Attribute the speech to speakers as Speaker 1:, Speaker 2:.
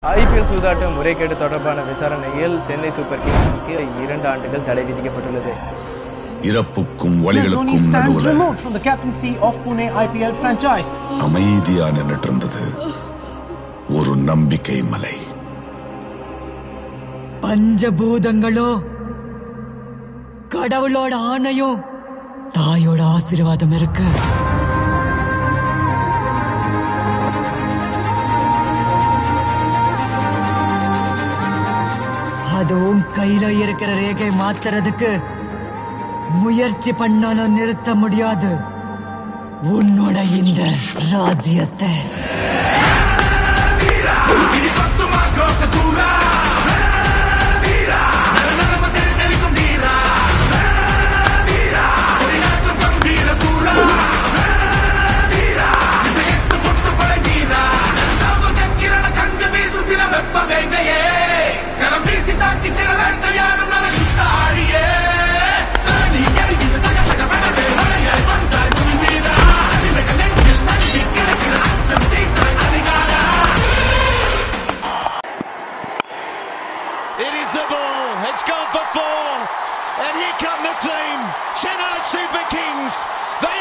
Speaker 1: IPL சூதாட்ட முறைகேடு தொடர்பான விசாரணையில் சென்னை சூப்பர் கிங்ஸுக்கு இரண்டு ஆண்டுகள் தடை விதிக்கப்பட்டுள்ளது
Speaker 2: இறப்புக்கும்
Speaker 3: Dhoni
Speaker 2: வழிகளுக்கும்
Speaker 3: stands
Speaker 2: நடுவுல
Speaker 3: removed from the captaincy of Pune IPL franchise.
Speaker 2: அமைதியா நின்னுட்டு இருந்தது ஒரு நம்பிக்கை மலை
Speaker 4: பஞ்சபூதங்களும் கடவுளோட ஆணையும் தாயோட ஆசீர்வாதம் இருக்கு அதுவும் கையில இருக்கிற ரேகை மாத்துறதுக்கு முயற்சி பண்ணாலும் நிறுத்த முடியாது உன்னோட இந்த ராஜ்யத்தை
Speaker 5: It is the ball. It's gone for four. And here come the team. Chennai Super Kings. The